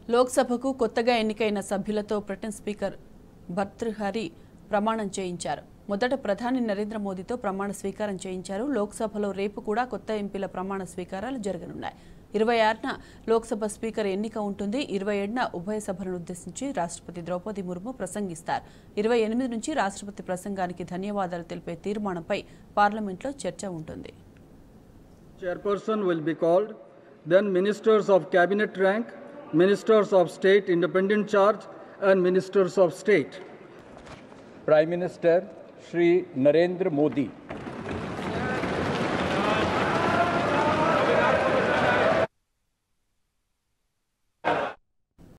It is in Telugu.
లోక్సభకు కొత్తగా ఎన్నికైన సభ్యులతో బ్రిటన్ స్పీకర్ భర్తృహరి ప్రమాణం చేయించారు మొదట ప్రధాని నరేంద్ర మోదీతో ప్రమాణ స్వీకారం చేయించారు లోక్సభలో రేపు కూడా కొత్త ఎంపీల ప్రమాణ స్వీకారాలు జరగనున్నాయి ఇరవై ఆరున లోక్సభ స్పీకర్ ఎన్నిక ఉంటుంది ఇరవై ఏడున ఉభయ సభలను ఉద్దేశించి రాష్ట్రపతి ద్రౌపది ముర్ము ప్రసంగిస్తారు ఇరవై ఎనిమిది నుంచి రాష్ట్రపతి ప్రసంగానికి ధన్యవాదాలు తెలిపే తీర్మానంపై పార్లమెంట్లో చర్చ ఉంటుంది Chairperson will be called, then ministers of cabinet rank, ministers of state independent charge, and ministers of state. Prime Minister Shri Narendra Modi